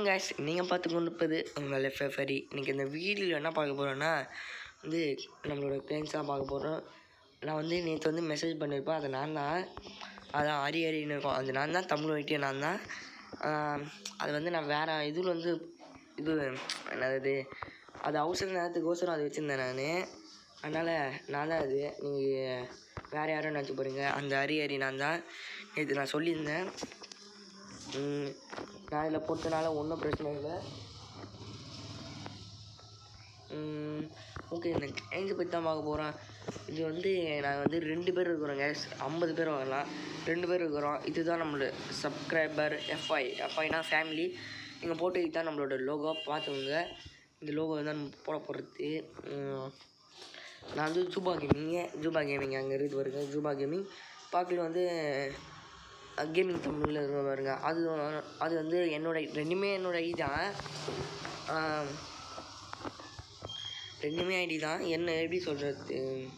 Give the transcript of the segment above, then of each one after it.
வணக்கம் guys நீங்கள் பார்த்து கொண்டு இருப்பது உங்கள் ஃபெஃபரி இன்றைக்கி இந்த வீடியோவில் என்ன பார்க்க போகிறோன்னா வந்து நம்மளோட ஃப்ரெண்ட்ஸாக பார்க்க போகிறோம் நான் வந்து நேற்று வந்து மெசேஜ் பண்ணியிருப்பேன் அது நான் தான் அதான் அரி அரின்னு இருக்கும் அது நான் தான் தமிழ் வைட்டிய நான் தான் ஆஹ் அது வந்து நான் வேறு இதில் வந்து இது என்னது அது அவசர நேரத்துக்கோசரம் அது வச்சுருந்தேன் நான் அதனால் நான் தான் அது நீங்கள் வேறு யாரும் நினச்சி போகிறீங்க அந்த அரி அரி நான் தான் நேற்று நான் சொல்லியிருந்தேன் ம், நான் இதில் போட்டனால ஒன்றும் பிரச்சனை இல்லை ஓகே இந்த கேங்கு பற்றி தான் பார்க்க போகிறேன் இது வந்து நாங்கள் வந்து ரெண்டு பேர் இருக்கிறோம் கேஸ் ஐம்பது பேர் வரலாம் ரெண்டு பேர் இருக்கிறோம் இதுதான் நம்மளோட சப்ஸ்கிரைபர் எஃப்ஐ எஃப்ஐனா ஃபேமிலி நீங்கள் போட்டு இதுதான் நம்மளோட லோகோ பார்த்துக்கோங்க இந்த லோகோ தான் நம்ம போட போகிறது நான் வந்து ஜூபா கேமிங்க ஜூபா கேமிங் அங்கே இருக்குது பாருங்க ஜூபா கேமிங் பார்க்கல வந்து கேமிங் தமிழில் இருக்க பாருங்க அது அது வந்து என்னோட ரெண்டுமே என்னோட ஐடி தான் ஆம், ரெண்டுமே ஐடி தான் என்ன எப்படி சொல்கிறது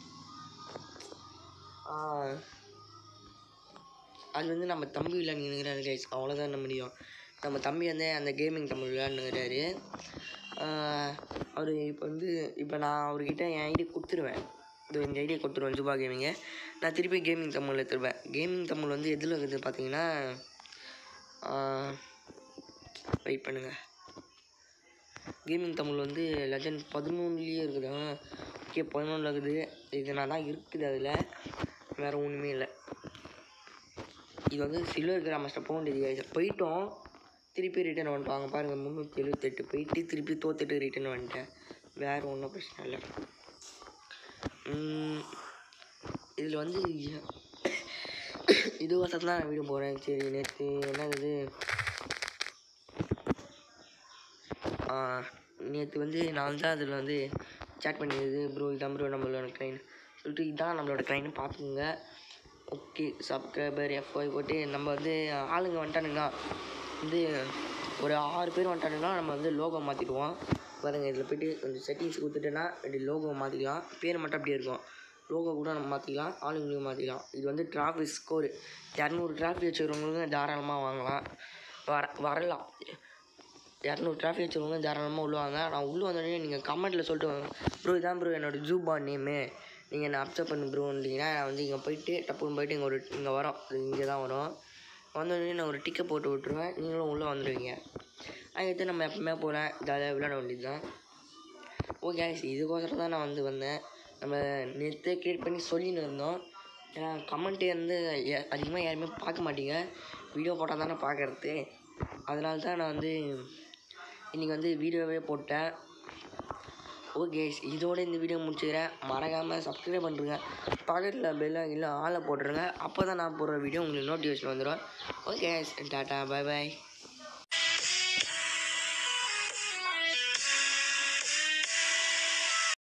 அது வந்து நம்ம தம்பி விளையாடுங்கிறாரு கைஸ் அவ்வளோதான் என்ன முடியும் நம்ம தம்பி வந்து அந்த கேமிங் தமிழ் விளையாடுங்கிறாரு அவர் இப்போ வந்து இப்போ நான் அவர்கிட்ட என் ஐடி கொடுத்துருவேன் இது இந்த ஐடியை கொடுத்துருவேன் ஜூபா கேமிங்க நான் திருப்பி கேமிங் தமிழ் எடுத்துருவேன் கேமிங் தமிழ் வந்து எதில் இருக்குது பார்த்தீங்கன்னா வெயிட் பண்ணுங்கள் கேமிங் தமிழ் வந்து லெஜண்ட் பதினொன்றுலேயே இருக்குது ஓகே பதினொன்றில் இருக்குது இது நான் தான் இருக்குது அதில் வேறு ஒன்றுமே இல்லை இது வந்து சில்வர் கிராமஸ்ட்டை போக வேண்டியது guys. போயிட்டோம் திருப்பி ரிட்டர்ன் வந்துட்டாங்க பாருங்கள் முந்நூற்றி எழுபத்தெட்டு போயிட்டு திருப்பி தோத்துட்டு ரிட்டர்ன் வந்துட்டேன் வேறு ஒன்றும் பிரச்சனை இல்லை இதில் வந்து இது வசம் தான் நான் வீடியோ போகிறேன் சரி நேற்று என்னது நேற்று வந்து நான் தான் அதில் வந்து சேட் பண்ணியது ப்ரோ இதான் ப்ரோ நம்மளோட க்ளைன் சொல்லிட்டு இதான் நம்மளோட க்ளைன்னு பார்த்துக்குங்க ஓகே சப்ஸ்கிரைபர் எஃப்ஒய் போட்டு நம்ம வந்து ஆளுங்க வந்துட்டானுங்கன்னா வந்து ஒரு ஆறு பேர் வந்துட்டானுங்கன்னா நம்ம வந்து லோகோ மாற்றிடுவோம் பாருங்கள் இதில் போய்ட்டு கொஞ்சம் செட்டிங்ஸ் கொடுத்துட்டேன்னா இப்படி லோகோ மாற்றிக்கலாம் பேர் மட்டும் அப்படியே இருக்கும் லோகோ கூட நம்ம மாற்றிக்கலாம் ஆளுங்களையும் மாற்றிக்கலாம் இது வந்து டிராஃபி ஸ்கோர் இரநூறு டிராஃபி வச்சுருக்கவங்களும் தாராளமாக வாங்கலாம் வர வரலாம் இரநூறு டிராஃபி வச்சுருவங்க தாராளமாக உள்ளாங்க நான் உள்ளே வந்தோடனே நீங்கள் கமெண்ட்டில் சொல்லிட்டு வாங்க ப்ரோ இதான் ப்ரோ என்னோட ஜூபா நேமு நீங்கள் என்ன அப்செப்ட் பண்ணு ப்ரோன்றீங்கன்னா நான் வந்து இங்கே போயிட்டு டப்புன்னு போயிட்டு இங்கே ஒரு இங்கே வரோம் இது இங்கே தான் வரும் வந்தோடனே நான் ஒரு டிக்கெட் போட்டு விட்ருவேன் நீங்களும் உள்ளே வந்துடுவீங்க அதுக்கடுத்து நம்ம எப்பவுமே போகிறேன் ஜாலியாக விளையாட வேண்டியது தான் ஓகே இதுக்கோசரம் தான் நான் வந்து வந்தேன் நம்ம நேற்றே க்ரியேட் பண்ணி சொல்லின்னு இருந்தோம் ஏன்னா கமெண்ட்டே வந்து அதிகமாக யாருமே பார்க்க மாட்டீங்க வீடியோ போட்டால் தானே பார்க்கறது அதனால தான் நான் வந்து இன்றைக்கி வந்து வீடியோவே போட்டேன் ஓகே இதோட இந்த வீடியோ முடிச்சுக்கிறேன் மறக்காமல் சப்ஸ்கிரைப் பண்ணுறேங்க பக்கத்தில் பெல்ல இல்லை ஆளை போட்டுருங்க அப்போ தான் நான் போடுற வீடியோ உங்களுக்கு நோட்டிஃபிகேஷன் வந்துடும் ஓகே டாட்டா பை பாய்